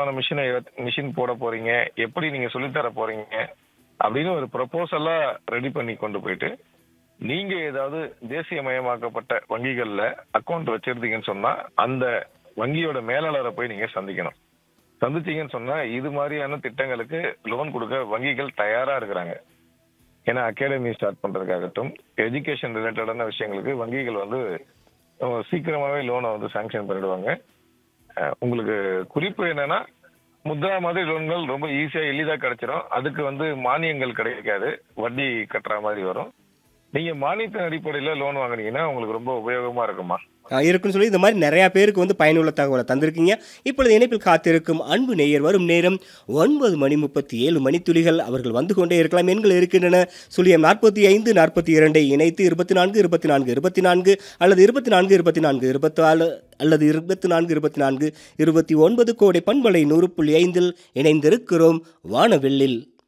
மிஷினை மிஷின் போட போறீங்க எப்படி நீங்க சொல்லித்தர போறீங்க அப்படின்னு ஒரு ப்ரொபோசலா ரெடி பண்ணி கொண்டு போயிட்டு நீங்க ஏதாவது தேசியமயமாக்கப்பட்ட வங்கிகள்ல அக்கௌண்ட் வச்சிருந்தீங்கன்னு சொன்னா அந்த வங்கியோட மேலாளரை போய் நீங்க சந்திக்கணும் சந்திச்சீங்கன்னு சொன்னா இது மாதிரியான திட்டங்களுக்கு லோன் கொடுக்க வங்கிகள் தயாரா இருக்கிறாங்க ஏன்னா அகாடமி ஸ்டார்ட் பண்றதுக்காகட்டும் எஜுகேஷன் ரிலேட்டடான விஷயங்களுக்கு வங்கிகள் வந்து அஹ், சீக்கிரமாவே லோனை வந்து சாங்ஷன் பண்ணிடுவாங்க அஹ், உங்களுக்கு குறிப்பு என்னன்னா முத்ரா மாதிரி லோன்கள் ரொம்ப ஈஸியா எளிதா கிடைச்சிரும் அதுக்கு வந்து மானியங்கள் கிடைக்காது வட்டி கட்டுற மாதிரி வரும் நீங்க மானியத்தின் அடிப்படையில லோன் வாங்குனீங்கன்னா உங்களுக்கு ரொம்ப உபயோகமா இருக்குமா ஆ, இருக்குன்னு சொல்லி இந்த மாதிரி நிறையா பேருக்கு வந்து பயனுள்ள தகவலை தந்திருக்கீங்க இப்பொழுது இணைப்பில் காத்திருக்கும் அன்பு நேயர் வரும் நேரம் ஒன்பது மணி முப்பத்தி ஏழு மணித்துளிகள் அவர்கள் வந்து கொண்டே இருக்கலாம் எண்கள் இருக்கின்றன சுழியம் நாற்பத்தி ஐந்து நாற்பத்தி இரண்டை இணைத்து இருபத்தி நான்கு இருபத்தி நான்கு இருபத்தி நான்கு அல்லது இருபத்தி நான்கு இருபத்தி நான்கு இருபத்தி நாலு அல்லது இருபத்தி நான்கு இருபத்தி நான்கு இருபத்தி ஒன்பது கோடை பண்பலை நூறு புள்ளி ஐந்தில் இணைந்திருக்கிறோம் வானவெள்ளில்